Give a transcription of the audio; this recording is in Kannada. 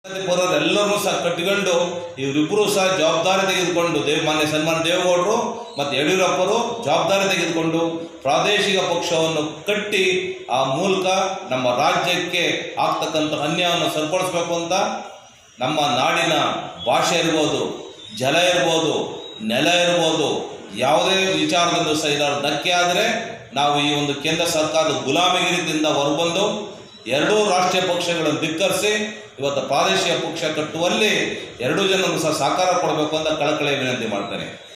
ಎಲ್ಲರೂ ಸಹ ಕಟ್ಟಿಕೊಂಡು ಇವರಿಬ್ಬರು ಸಹ ಜವಾಬ್ದಾರಿ ತೆಗೆದುಕೊಂಡು ದೇವ್ ಮಾನ್ಯ ಸನ್ಮಾನ ದೇವೇಗೌಡರು ಮತ್ತು ಯಡಿಯೂರಪ್ಪರು ಜವಾಬ್ದಾರಿ ತೆಗೆದುಕೊಂಡು ಪ್ರಾದೇಶಿಕ ಪಕ್ಷವನ್ನು ಕಟ್ಟಿ ಆ ಮೂಲಕ ನಮ್ಮ ರಾಜ್ಯಕ್ಕೆ ಆಗ್ತಕ್ಕಂಥ ಅನ್ಯಾಯವನ್ನು ಸರಿಪಡಿಸ್ಬೇಕು ಅಂತ ನಮ್ಮ ನಾಡಿನ ಭಾಷೆ ಇರ್ಬೋದು ಜಲ ಇರ್ಬೋದು ನೆಲ ಇರ್ಬೋದು ಯಾವುದೇ ವಿಚಾರದಲ್ಲೂ ಸಹ ಇದರ ಧಕ್ಕೆ ಆದರೆ ನಾವು ಈ ಒಂದು ಕೇಂದ್ರ ಸರ್ಕಾರದ ಗುಲಾಮಗಿರಿದಿಂದ ಹೊರಬಂದು ಎರಡೂ ರಾಷ್ಟ್ರೀಯ ಪಕ್ಷಗಳನ್ನು ಧಿಕ್ಕರಿಸಿ ಇವತ್ತು ಪ್ರಾದೇಶಿಕ ಪಕ್ಷ ಕಟ್ಟುವಲ್ಲಿ ಎರಡೂ ಜನರು ಸಹ ಸಹಕಾರ ಕೊಡಬೇಕು ಅಂತ ಕಳಕಳಿ ವಿನಂತಿ ಮಾಡ್ತೇನೆ